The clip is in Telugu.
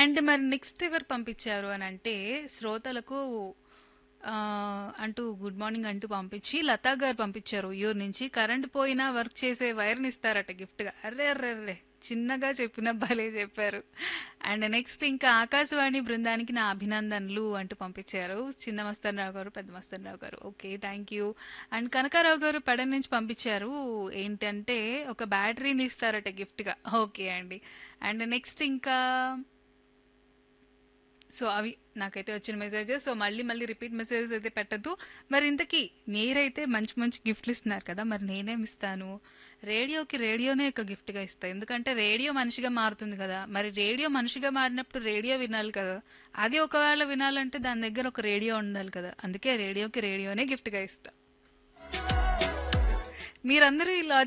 అండ్ మరి నెక్స్ట్ ఎవరు పంపించారు అని అంటే శ్రోతలకు ఆ, అంటూ గుడ్ మార్నింగ్ అంటూ పంపించి లతా గారు పంపించారు ఉయ్యూరు నుంచి కరెంట్ పోయినా వర్క్ చేసే వైర్ని ఇస్తారట గిఫ్ట్గా అర్రే అర్రే అర్రే చిన్నగా చెప్పిన భలే చెప్పారు అండ్ నెక్స్ట్ ఇంకా ఆకాశవాణి బృందానికి నా అభినందనలు అంటూ పంపించారు చిన్న మస్తన్ రావు గారు పెద్ద మస్తన్ రావు గారు okay thank you and Kanakarao గారు పెడ నుంచి పంపించారు ఏంటంటే ఒక బ్యాటరీని ఇస్తారట గిఫ్ట్గా ఓకే అండి అండ్ నెక్స్ట్ ఇంకా సో అవి నాకైతే వచ్చిన మెసేజెస్ సో మళ్ళీ మళ్ళీ రిపీట్ మెసేజెస్ అయితే పెట్టద్దు మరి ఇంతకీ మీరైతే మంచి మంచి గిఫ్ట్లు ఇస్తున్నారు కదా మరి నేనేమి ఇస్తాను రేడియోకి రేడియోనే ఒక గిఫ్ట్గా ఇస్తాను ఎందుకంటే రేడియో మనిషిగా మారుతుంది కదా మరి రేడియో మనిషిగా మారినప్పుడు రేడియో వినాలి కదా అది ఒకవేళ వినాలంటే దాని దగ్గర ఒక రేడియో ఉండాలి కదా అందుకే రేడియోకి రేడియోనే గిఫ్ట్గా ఇస్తా మీరందరూ ఇలా